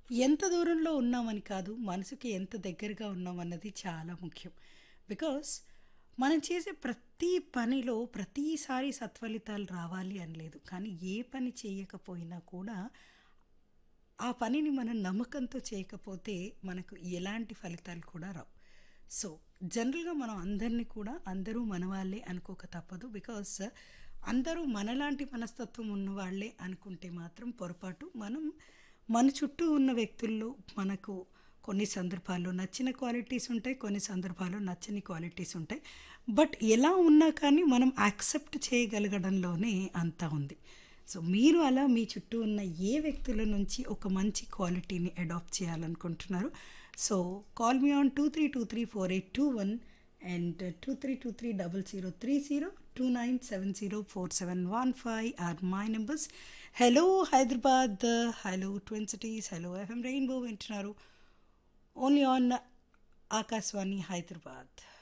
ఎంత దూరంలో ఉన్నామని కాదు మనసుకి ఎంత దగ్గరగా ఉన్నామన్నది చాలా ముఖ్యం బికాస్ మనం చేసే ప్రతి పనిలో ప్రతిసారి సత్ఫలితాలు రావాలి అని లేదు కానీ ఏ పని చేయకపోయినా కూడా ఆ పనిని మనం నమ్మకంతో చేయకపోతే మనకు ఎలాంటి ఫలితాలు కూడా రావు సో జనరల్గా మనం అందరినీ కూడా అందరూ మన వాళ్ళే అనుకోక తప్పదు బికాస్ అందరూ మనలాంటి మనస్తత్వం ఉన్న వాళ్ళే అనుకుంటే మాత్రం పొరపాటు మనం మన చుట్టూ ఉన్న వ్యక్తుల్లో మనకు కొన్ని సందర్భాల్లో నచ్చిన క్వాలిటీస్ ఉంటాయి కొన్ని సందర్భాల్లో నచ్చని క్వాలిటీస్ ఉంటాయి బట్ ఎలా ఉన్నా కానీ మనం యాక్సెప్ట్ చేయగలగడంలోనే అంతా ఉంది సో మీరు అలా మీ చుట్టూ ఉన్న ఏ వ్యక్తుల నుంచి ఒక మంచి క్వాలిటీని అడాప్ట్ చేయాలనుకుంటున్నారు so call me on two three two three four eight two one and two three two three double zero three zero two nine seven zero four seven one five or my numbers hello Hyderabad hello twin cities hello FM rainbow వింటున్నారు only on Akashvani Hyderabad